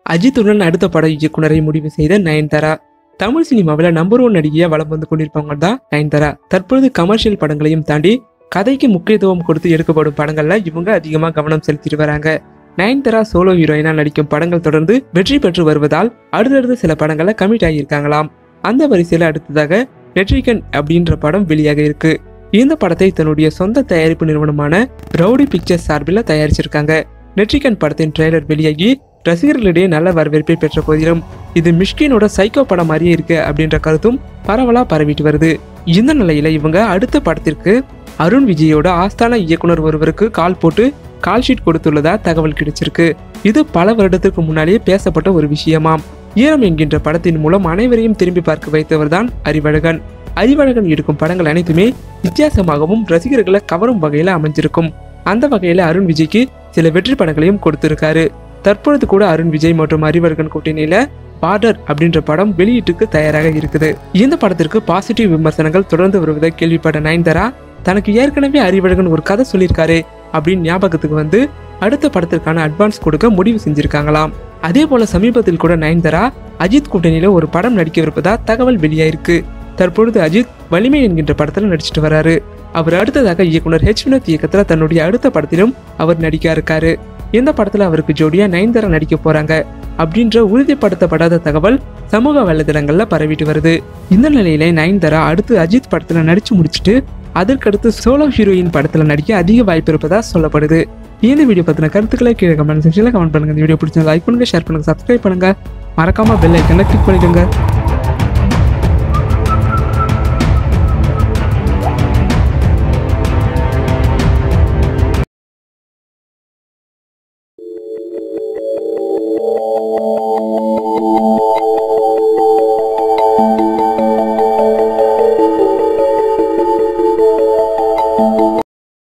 அஜித்துடன் அடுத்த பட இயக்குனரை முடிவு செய்த நயன்தாரா தமிழ் சினிமாவில் நம்பர் ஒன் நடிகையா வலம் வந்து கொண்டிருப்பவங்க தான் நயன்தாரா தற்பொழுது கமர்ஷியல் படங்களையும் தாண்டி கதைக்கு முக்கியத்துவம் கொடுத்து எடுக்கப்படும் படங்கள்ல இவங்க அதிகமாக கவனம் செலுத்திட்டு வராங்க நயன்தாரா சோலோ ஹீரோயினா நடிக்கும் படங்கள் தொடர்ந்து வெற்றி பெற்று வருவதால் அடுத்தடுத்து சில படங்கள்ல கமிட் ஆகியிருக்காங்களாம் அந்த வரிசையில அடுத்ததாக நெட்ரிகன் அப்படின்ற படம் வெளியாக இருக்கு இந்த படத்தை தன்னுடைய சொந்த தயாரிப்பு நிறுவனமான ரவுடி பிக்சர்ஸ் சார்பில் தயாரிச்சிருக்காங்க நெட்ரிகன் படத்தின் ட்ரெய்லர் வெளியாகி ரசிகர்களிடையே நல்ல வரவேற்பை பெற்ற போதிலும் இது மிஷ்கினோட சைக்கோ படம் மாதிரியே இருக்கு அப்படின்ற கருத்தும் பரவலா பரவிட்டு வருது இந்த நிலையில இவங்க அடுத்த படத்திற்கு அருண் விஜயோட ஆஸ்தான இயக்குனர் ஒருவருக்கு கால் போட்டு கால் ஷீட் கொடுத்துள்ளதா தகவல் கிடைச்சிருக்கு இது பல வருடத்திற்கு முன்னாலேயே பேசப்பட்ட ஒரு விஷயமாம் ஈரம் என்கின்ற படத்தின் மூலம் அனைவரையும் திரும்பி பார்க்க வைத்தவர் தான் அறிவழகன் அறிவழகன் எடுக்கும் படங்கள் அனைத்துமே வித்தியாசமாகவும் ரசிகர்களை கவரும் வகையில அமைஞ்சிருக்கும் அந்த வகையில அருண் விஜய்க்கு சில வெற்றி படங்களையும் கொடுத்திருக்காரு தற்பொழுது கூட அருண் விஜய் மற்றும் அறிவழகன் கூட்டணியில பார்டர் அப்படின்ற படம் வெளியீட்டுக்கு தயாராக இருக்குது இந்த படத்திற்கு பாசிட்டிவ் விமர்சனங்கள் தொடர்ந்து வருவதை கேள்விப்பட்ட நயன்தாரா தனக்கு ஏற்கனவே அறிவழகன் ஒரு கதை சொல்லியிருக்காரு அப்படின்னு ஞாபகத்துக்கு வந்து அடுத்த படத்திற்கான அட்வான்ஸ் கொடுக்க முடிவு செஞ்சிருக்காங்களாம் அதே போல சமீபத்தில் கூட நயன்தாரா அஜித் கூட்டணியில ஒரு படம் நடிக்கவிருப்பதா தகவல் வெளியாயிருக்கு தற்பொழுது அஜித் வலிமை என்கின்ற படத்துல நடிச்சிட்டு வராரு அவர் அடுத்ததாக இயக்குனர் ஹெச் வினோத் இயக்கத்துல தன்னுடைய அடுத்த படத்திலும் அவர் நடிக்க இருக்காரு இந்த படத்துல அவருக்கு ஜோடியா நயன்தாரா நடிக்க போறாங்க அப்படின்ற உறுதிப்படுத்தப்படாத தகவல் சமூக வலைதளங்கள்ல பரவிட்டு வருது இந்த நிலையில நயன்தாரா அடுத்து அஜித் படத்துல நடிச்சு முடிச்சுட்டு அதற்கடுத்து சோலோ ஹீரோயின் படத்துல நடிக்க அதிக வாய்ப்பு இருப்பதா சொல்லப்படுது இந்த வீடியோ பத்தின கருத்துக்களை கீழே கமெண்ட் செக்ஷன்ல கமெண்ட் பண்ணுங்க இந்த வீடியோ பிடிச்சா லைக் பண்ணுங்க ஷேர் பண்ணுங்க சப்ஸ்கிரைப் பண்ணுங்க மறக்காம பெல் ஐக்கனை கிளிக் பண்ணிடுங்க